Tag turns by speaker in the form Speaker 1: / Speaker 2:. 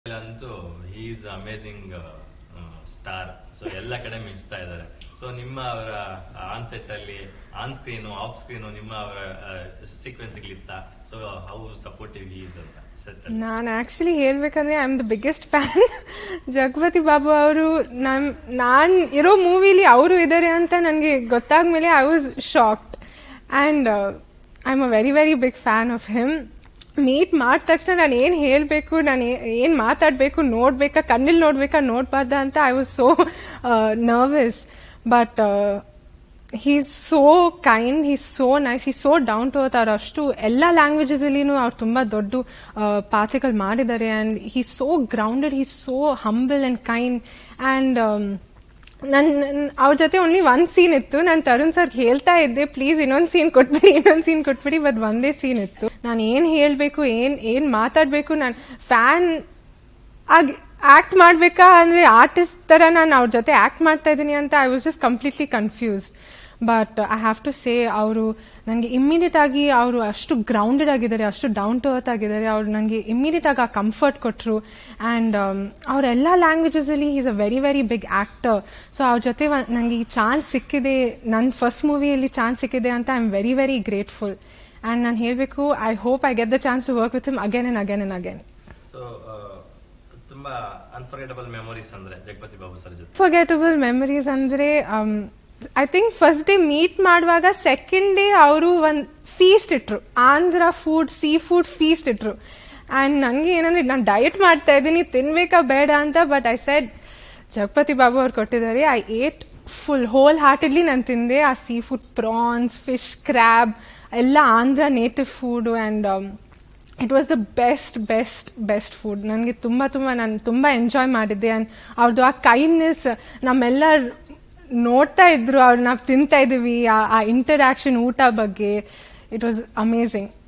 Speaker 1: ಅಂತೂ is amazing star so ಎಲ್ಲ ಕಡೆ ಮಿಂಚ್ತಾ ಇದ್ದಾರೆ ಸೊ ನಿಮ್ಮ ಅವರ ಆನ್ ಸೆಟ್ ಅಲ್ಲಿ ಆನ್ ಸ್ಕ್ರೀನ್ ಆಫ್ ಸ್ಕ್ರೀನ್ ನಿಮ್ಮ ಅವರ ಸೀಕ್ವೆನ್ಸ್ ಇತ್ತ ಸೊ ಹೌ ಸಪೋರ್ಟಿವ್ ಈಸ್ ಅಂತ ಸೆಟ್
Speaker 2: ನಾನು ಆಕ್ಚುಲಿ ಹೇಳ್ಬೇಕಂದ್ರೆ I am the biggest fan Jagapathi Babu ಅವರು ನಮ್ ನಾನು ಇರೋ ಮೂವಿಲಿ ಅವರು ಇದ್ದಾರೆ ಅಂತ ನನಗೆ ಗೊತ್ತಾದ್ಮೇಲೆ I was shocked and I am a very very big fan of him meet ಮಾಡಿದ ತಕ್ಷಣ ನಾನು ಏನು ಹೇಳಬೇಕು ನಾನು ಏನು ಮಾತಾಡಬೇಕು ನೋಡ್ಬೇಕಾ ಕಣ್ಣಲ್ಲಿ ನೋಡ್ಬೇಕಾ ನೋಡಬಾರ್ದ ಅಂತ I was so nervous but he's so kind he's so nice he's so down to earth ಅವ್ರು ಅಷ್ಟು ಎಲ್ಲ ಲ್ಯಾಂಗ್ವೇಜಸಲ್ಲಿನೂ ಅವ್ರು ತುಂಬ ದೊಡ್ಡ ಪಾತ್ರಗಳು ಮಾಡಿದ್ದಾರೆ and he so grounded he's so humble and kind and ನನ್ನ ಅವ್ರ ಜೊತೆ ಓನ್ಲಿ ಒಂದು ಸೀನ್ ಇತ್ತು ನಾನು ತರುಣ್ ಸರ್ಗೆ ಹೇಳ್ತಾ ಇದ್ದೆ ಪ್ಲೀಸ್ ಇನ್ನೊಂದು ಸೀನ್ ಕೊಟ್ಬಿಡಿ ಇನ್ನೊಂದು ಸೀನ್ ಕೊಟ್ಬಿಡಿ ಬಟ್ ಒಂದೇ ಸೀನ್ ಇತ್ತು ನಾನು ಏನು ಹೇಳಬೇಕು ಏನು ಏನು ಮಾತಾಡಬೇಕು ನಾನು ಫ್ಯಾನ್ ಆಗಿ ಆಕ್ಟ್ ಮಾಡಬೇಕಾ ಅಂದರೆ ಆರ್ಟಿಸ್ಟ್ ಥರ ನಾನು ಅವ್ರ ಜೊತೆ ಆಕ್ಟ್ ಮಾಡ್ತಾ ಇದ್ದೀನಿ ಅಂತ I was just completely confuse but I have to say ಅವರು ನನಗೆ ಇಮ್ಮಿಡಿಯೇಟ್ ಆಗಿ ಅವರು ಅಷ್ಟು ಗ್ರೌಂಡೆಡ್ ಆಗಿದ್ದಾರೆ ಅಷ್ಟು ಡೌನ್ ಟು ಅರ್ತ್ ಆಗಿದ್ದಾರೆ ಅವ್ರು ನನಗೆ ಇಮ್ಮಿಡಿಯೇಟ್ ಆಗಿ ಆ ಕಂಫರ್ಟ್ ಕೊಟ್ಟರು ಆ್ಯಂಡ್ ಅವರೆಲ್ಲ ಲ್ಯಾಂಗ್ವೇಜಸಲ್ಲಿ is a very very big actor so ಅವ್ರ ಜೊತೆ ನನಗೆ ಈ ಚಾನ್ಸ್ ಸಿಕ್ಕಿದೆ ನನ್ನ ಫಸ್ಟ್ ಮೂವಿಯಲ್ಲಿ ಚಾನ್ಸ್ ಸಿಕ್ಕಿದೆ ಅಂತ I am very very grateful and ನಾನು ಹೇಳಬೇಕು I hope I get the chance to work with him again and again and again
Speaker 1: so ತುಂಬಾ ಅನ್ಫರ್ಗೆಟಬಲ್ ಮೆಮೊರೀಸ್ ಅಂದ್ರೆ ಜಗಪತಿ ಬಾಬು ಸರ್ ಜೊತೆ
Speaker 2: ಫರ್ಗೆಟಬಲ್ ಮೆಮರೀಸ್ ಅಂದರೆ I think first day meet ಮಾಡುವಾಗ second day ಅವರು ಒಂದು feast ಇಟ್ರು Andhra food sea food feast ಇಟ್ರು and ನನಗೆ ಏನಂದ್ರೆ ನಾನು ಡಯಟ್ ಮಾಡ್ತಾ ಇದ್ದೀನಿ ತಿನ್ಬೇಕಾ ಬೇಡ ಅಂತ but I shed Jagapathi Babu ಅವ್ರು ಕೊಟ್ಟಿದ್ದಾರೆ I ate full whole heartedly ನಾನು ತಿಂದೆ ಆ sea food prawns fish crab ಎಲ್ಲ Andhra native food and it was the best best best food ನನಗೆ ತುಂಬ ತುಂಬ ನಾನು ತುಂಬ ಎಂಜಾಯ್ ಮಾಡಿದ್ದೆ ಆ್ಯಂಡ್ ಅವ್ರದ್ದು ಆ ಕೈಂಡ್ನೆಸ್ ನಮ್ಮೆಲ್ಲ ನೋಡ್ತಾ ಇದ್ರು ಅವ್ರು ನಾವು ತಿಂತಾ ಇದ್ದೀವಿ ಆ ಇಂಟರಾಕ್ಷನ್ ಊಟ ಬಗ್ಗೆ ಇಟ್ ವಾಸ್ ಅಮೇಝಿಂಗ್